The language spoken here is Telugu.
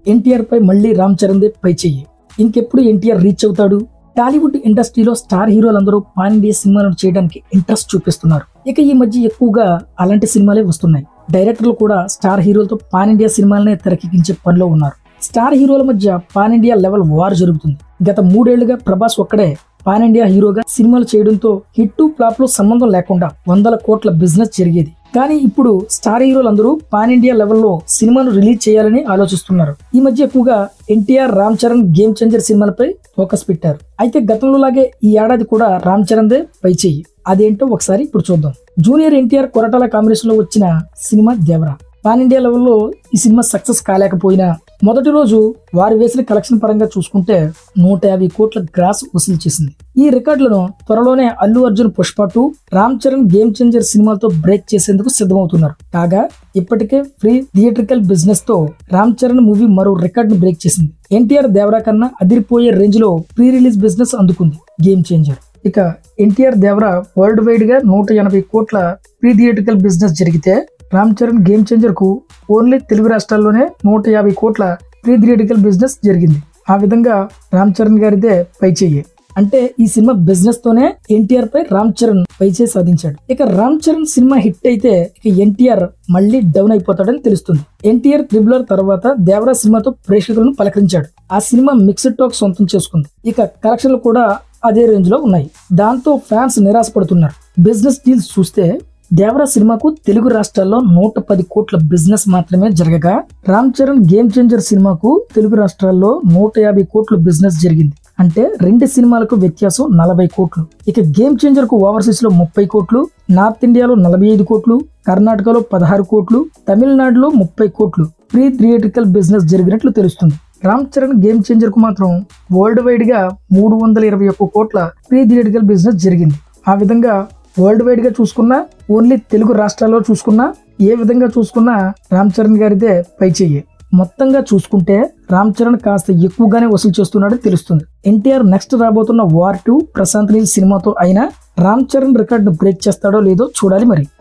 ఎన్టీఆర్ పై మళ్ళీ రామ్ చరణ్ దే పై చెయ్యి ఇంకెప్పుడు ఎన్టీఆర్ రీచ్ అవుతాడు టాలీవుడ్ ఇండస్ట్రీలో స్టార్ హీరోలందరూ పాన్ ఇండియా సినిమాలను చేయడానికి ఇంట్రెస్ట్ చూపిస్తున్నారు ఇక ఈ మధ్య ఎక్కువగా అలాంటి సినిమాలే వస్తున్నాయి డైరెక్టర్లు కూడా స్టార్ హీరోలతో పాన్ ఇండియా సినిమాలనే తెరకెక్కించే పనిలో ఉన్నారు స్టార్ హీరోల మధ్య పాన్ ఇండియా లెవెల్ వార్ జరుగుతుంది గత మూడేళ్లుగా ప్రభాస్ ఒక్కడే పాన్ ఇండియా హీరోగా సినిమాలు చేయడంతో హిట్ ఫ్లాప్ లో సంబంధం లేకుండా వందల కోట్ల బిజినెస్ జరిగేది కానీ ఇప్పుడు స్టార్ హీరోలందరూ పాన్ ఇండియా లెవెల్లో సినిమాను రిలీజ్ చేయాలని ఆలోచిస్తున్నారు ఈ మధ్య ఎక్కువగా ఎన్టీఆర్ రామ్ చరణ్ గేమ్ చేంజర్ సినిమాలపై ఫోకస్ పెట్టారు అయితే గతంలో లాగే ఈ ఏడాది కూడా రామ్ చరణ్ దే పై చెయ్యి అదేంటో ఒకసారి ఇప్పుడు చూద్దాం జూనియర్ ఎన్టీఆర్ కొరటాల కాంబినేషన్ లో వచ్చిన సినిమా దేవరా పాన్ ఇండియా లెవెల్లో ఈ సినిమా సక్సెస్ కాలేకపోయినా మొదటి రోజు వారు వేసిన కలెక్షన్ పరంగా చూసుకుంటే నూట యాభై కోట్ల గ్రాస్ వసూలు చేసింది ఈ రికార్డులను త్వరలోనే Allu Arjun Pushpa two Ram Charan game changer సినిమాలతో బ్రేక్ చేసేందుకు సిద్ధమవుతున్నారు కాగా ఇప్పటికే ఫ్రీ థియేట్రికల్ బిజినెస్ తో రామ్ చరణ్ మూవీ మరో రికార్డ్ ను బ్రేక్ చేసింది ఎన్టీఆర్ దేవరా కన్నా అదిరిపోయే రేంజ్ లో ప్రీ రిలీజ్ బిజినెస్ అందుకుంది గేమ్ చేంజర్ ఇక ఎన్టీఆర్ దేవరా వరల్డ్ వైడ్ గా నూట ఎనభై కోట్ల ప్రీ థియేట్రికల్ బిజినెస్ జరిగితే రామ్ చరణ్ గేమ్ చేంజర్ కు ఓన్లీ తెలుగు రాష్ట్రాల్లోనే నూట యాభై కోట్ల ప్రీ థియేటికల్ బిజినెస్ జరిగింది ఆ విధంగా రామ్ చరణ్ గారిదే పై చెయ్యి అంటే ఈ సినిమా బిజినెస్ తోనే ఎన్టీఆర్ పై రామ్ చరణ్ పై చేయి సాధించాడు ఇక రామ్ చరణ్ సినిమా హిట్ అయితే ఇక ఎన్టీఆర్ మళ్ళీ డౌన్ అయిపోతాడని తెలుస్తుంది ఎన్టీఆర్ త్రిబులర్ తర్వాత దేవరా సినిమాతో ప్రేక్షకులను పలకరించాడు ఆ సినిమా మిక్స్డ్ టాక్ సొంతం చేసుకుంది ఇక కలెక్షన్లు కూడా అదే రేంజ్ లో ఉన్నాయి దాంతో ఫ్యాన్స్ నిరాశపడుతున్నారు బిజినెస్ డీల్స్ చూస్తే దేవరా సినిమాకు తెలుగు రాష్ట్రాల్లో నూట పది కోట్ల బిజినెస్ మాత్రమే జరగగా రామ్ చరణ్ గేమ్ చేంజర్ సినిమాకు తెలుగు రాష్ట్రాల్లో నూట యాభై కోట్ల బిజినెస్ జరిగింది అంటే రెండు సినిమాలకు వ్యత్యాసం నలభై కోట్లు ఇక గేమ్ చేంజర్ కు ఓవర్సీస్ లో ముప్పై కోట్లు నార్త్ ఇండియాలో నలభై ఐదు కోట్లు కర్ణాటకలో పదహారు కోట్లు తమిళనాడులో ముప్పై కోట్లు ప్రీ థియేట్రికల్ బిజినెస్ జరిగినట్లు తెలుస్తుంది రామ్ చరణ్ గేమ్ చేంజర్ కు మాత్రం వరల్డ్ వైడ్ గా మూడు వందల ఇరవై ఒక్క కోట్ల ప్రీ థియేట్రికల్ బిజినెస్ జరిగింది ఆ విధంగా వరల్డ్ వైడ్ గా చూసుకున్నా ఓన్లీ తెలుగు రాష్ట్రాల్లో చూసుకున్నా ఏ విధంగా చూసుకున్నా రామ్ చరణ్ గారిదే పై చెయ్యి మొత్తంగా చూసుకుంటే రామ్ చరణ్ కాస్త ఎక్కువగానే వసూలు చేస్తున్నాడని తెలుస్తుంది ఎన్టీఆర్ నెక్స్ట్ రాబోతున్న వార్ టూ ప్రశాంత్ నీల్ సినిమాతో అయినా రామ్ చరణ్ రికార్డు బ్రేక్ చేస్తాడో లేదో చూడాలి మరి